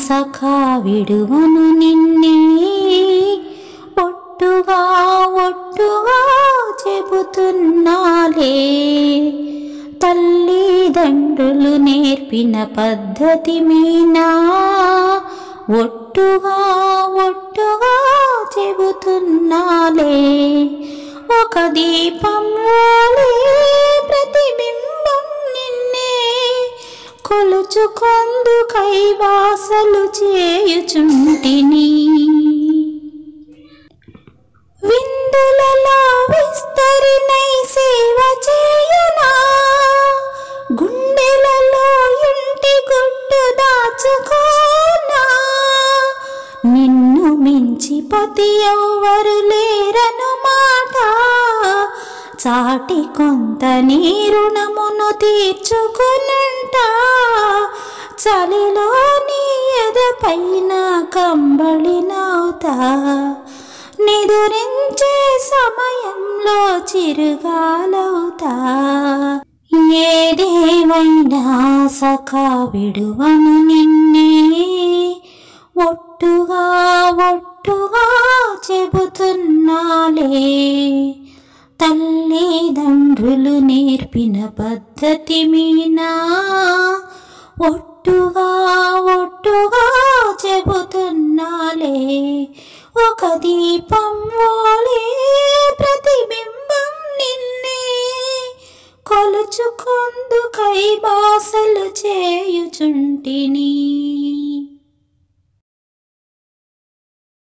సఖా విడువను నిన్నే ఒట్టుగా ఒట్టుగా చెబుతున్నాలే తల్లిదండ్రులు నేర్పిన పద్ధతి మీనా ఒట్టుగా ఒట్టుగా చెబుతున్నాలే ఒక దీపం వలె ప్రతిబింబం నిన్నే కొలుచుకొందు కైవాసలు చేయుచుంటిని విందులలో విస్తరినై సేవ చేయనా గుండెలలో ఇంటి గుట్టు దాచుకోనా నిన్ను మించి పతి ఎవ్వరు లేరను మాట చాటి కొంత నీ రుణమును తీర్చుకునుంట చలిలో నీ ఎదపైన కంబళినవుతా నిదురించే సమయంలో చిరుగాలవుతా ఏదేమైనా సఖా విడువను నిన్నే ఒట్టుగా ఒట్టుగా చెబుతున్నాలే తల్లిదండ్రులు నేర్పిన పద్ధతి మీనా ఒట్టుగా ఒట్టుగా చెబుతున్నాలే ఒక దీపం వలె ప్రతిబింబం నిన్నే కొలుచుకొందు కై బాసలు చేయుచుంటిని